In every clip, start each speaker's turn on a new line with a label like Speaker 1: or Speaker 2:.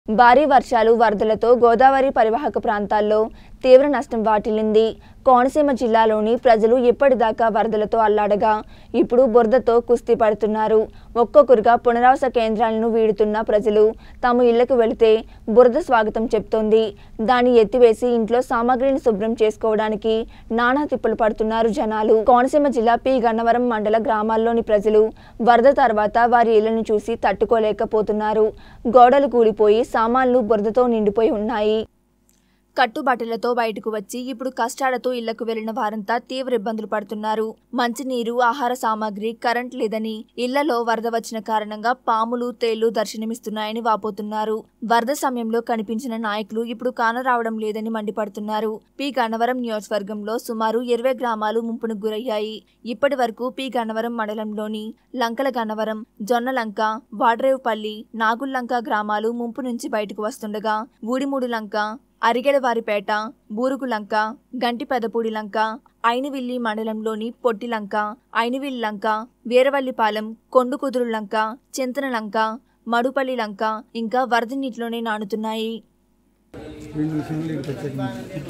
Speaker 1: భారీ వర్షాలు వరదలతో గోదావరి పరివాహక ప్రాంతాల్లో తీవ్ర నష్టం వాటిల్లింది కోనసీమ జిల్లాలోని ప్రజలు ఇప్పటిదాకా వరదలతో అల్లాడగా ఇప్పుడు బురదతో కుస్తీ పడుతున్నారు ఒక్కొక్కరుగా పునరావాస కేంద్రాలను వీడుతున్న ప్రజలు తమ ఇళ్లకు వెళితే బురద స్వాగతం చెప్తోంది దాన్ని ఎత్తివేసి ఇంట్లో సామాగ్రిని శుభ్రం చేసుకోవడానికి నానా తిప్పలు పడుతున్నారు జనాలు కోనసీమ జిల్లా పి గన్నవరం మండల గ్రామాల్లోని ప్రజలు వరద తర్వాత వారి ఇళ్లను చూసి తట్టుకోలేకపోతున్నారు గోడలు కూలిపోయి సామాన్లు బురదతో నిండిపోయి ఉన్నాయి కట్టుబట్టలతో బయటకు వచ్చి ఇప్పుడు కష్టాలతో ఇళ్లకు వెళ్లిన వారంతా తీవ్ర ఇబ్బందులు పడుతున్నారు మంచినీరు ఆహార సామాగ్రి కరెంట్ లేదని ఇళ్లలో వరద వచ్చిన కారణంగా పాములు తేళ్లు దర్శనమిస్తున్నాయని వాపోతున్నారు వరద సమయంలో కనిపించిన నాయకులు ఇప్పుడు కానరావడం లేదని మండిపడుతున్నారు పి గన్నవరం నియోజకవర్గంలో సుమారు ఇరవై గ్రామాలు ముంపును గురయ్యాయి ఇప్పటి వరకు పి గన్నవరం మండలంలోని లంకల గన్నవరం జొన్నలంక వాడ్రేవుపల్లి నాగుల్లంక గ్రామాలు ముంపు నుంచి బయటకు వస్తుండగా ఊడిమూడు లంక అరిగెడవారిపేట బూరుగులంక గంటి పెదపూడి లంక ఐనివిల్లి మండలంలోని పొట్టిలంక ఐనివిల్లి లంక వీరవల్లిపాలెం కొండుకుదురు లంక చింతన లంక మడుపల్లి లంక ఇంకా వరద నీటిలోనే నానుతున్నాయి
Speaker 2: రెండు నిమిషాలు ఇక్కడికి వచ్చాక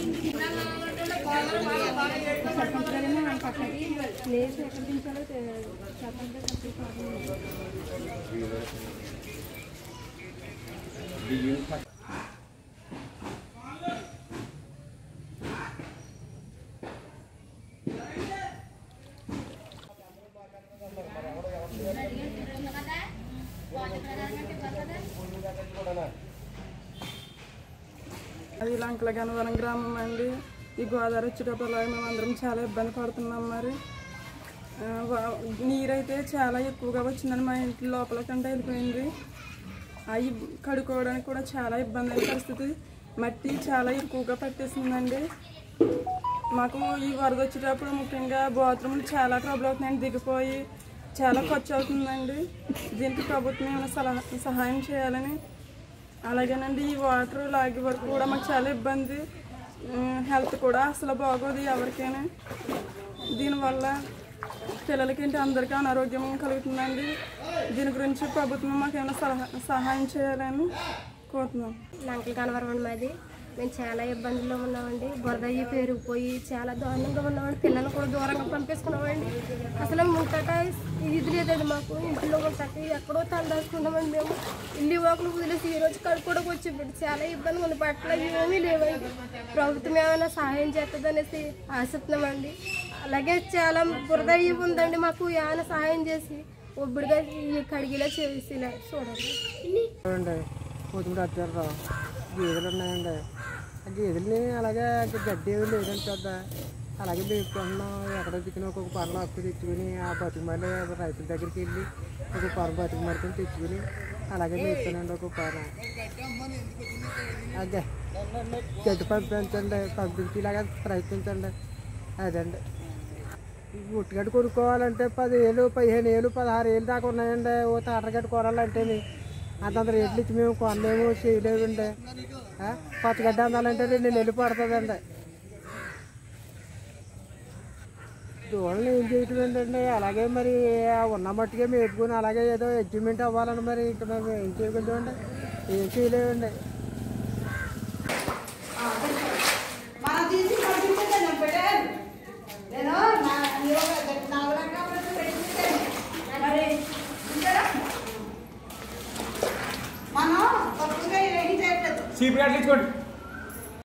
Speaker 3: అది లంకల గనవరం గ్రామం అండి ఈ గోదావరి వచ్చేటప్పుడు మేము అందరం చాలా ఇబ్బంది పడుతున్నాం మరి ఆ, వా- నీరైతే చాలా ఎక్కువగా వచ్చిందని మా ఇంటి లోపల కంటే వెళ్ళిపోయింది అవి కడుక్కోవడానికి కూడా చాలా ఇబ్బంది అయిన పరిస్థితి మట్టి చాలా ఎక్కువగా పట్టేసిందండి మాకు ఈ వరద వచ్చేటప్పుడు ముఖ్యంగా బాత్రూమ్లు చాలా ట్రబుల్ అవుతున్నాయండి దిగిపోయి చాలా ఖర్చు అవుతుందండి దీనికి ప్రభుత్వం ఏమైనా సలహా సహాయం చేయాలని అలాగేనండి ఈ వాటర్ లాగే వరకు కూడా మాకు చాలా ఇబ్బంది హెల్త్ కూడా అసలు బాగోదు ఎవరికైనా దీనివల్ల పిల్లలకి ఏంటి అందరికీ అనారోగ్యం కలుగుతుందండి దీని గురించి ప్రభుత్వం మాకు ఏమైనా సలహా సహాయం చేయాలని కోరుతున్నాం
Speaker 4: లంకలు కనవరం మాది మేము చాలా ఇబ్బందుల్లో ఉన్నామండి బురద అయ్యి పేరుకుపోయి చాలా దారుణంగా ఉన్నామండి పిల్లలు కూడా దూరంగా పంపిస్తున్నామండి అసలు ముంతట ఇది లేదండి మాకు ఇంట్లో ఉంటాక ఎక్కడో తలదాచుకున్నామండి మేము ఇల్లు వాకులు వదిలేసి ఈ రోజు కడుక్కోవడానికి వచ్చి పెట్టి చాలా ఇబ్బందిగా ఉంది బట్టలు ఏమీ లేవండి ప్రభుత్వం ఏమైనా సహాయం చేస్తుంది అనేసి ఆశిస్తున్నామండి అలాగే చాలా బురద అయ్యి ఉందండి మాకు ఏమైనా సహాయం చేసి ఒబ్బడిగా ఈ కడిగిలా చేసి ఇలా చూడండి
Speaker 5: అండి కొత్తిమీర వచ్చారు గేదెలు ఉన్నాయండి ఆ గేదెలని అలాగే ఇంకా గడ్డి ఏమి లేదండి పెద్ద అలాగే మేపుకుంటున్నాం ఎక్కడ దిక్కున ఒక్కొక్క పనులు అప్పు తెచ్చుకుని ఆ బతుకు మళ్ళీ రైతుల దగ్గరికి వెళ్ళి ఒక పొర బతుకు మరికొని తెచ్చుకుని అలాగే మేపుతానండి ఒక పొర అదే గడ్డి పంపించండి పంపించి ఇలాగ ప్రయత్నించండి అదండి ఉట్టుగడ్డ కొనుక్కోవాలంటే పదివేలు పదిహేను వేలు పదహారు వేలు దాకా ఉన్నాయండి ఓ తాటగడ్డ కొనాలంటే అంతంత రేట్లు ఇచ్చి మేము కొనలేము చేయలేమండి ఆ, కొత్త గడ్డ అందాలంటే రెండు నెలలు పడుతుందండి దూడలు ఏం చేయటం ఏంటండి అలాగే మరి ఆ ఉన్న మట్టుకే మేపుకొని అలాగే ఏదో అడ్జస్ట్మెంట్ అవ్వాలని మరి ఇంకా మేము ఏం చేయగలుగుతామండి ఏం చేయలేమండి
Speaker 2: సీపీ అట్లా ఇచ్చుకోండి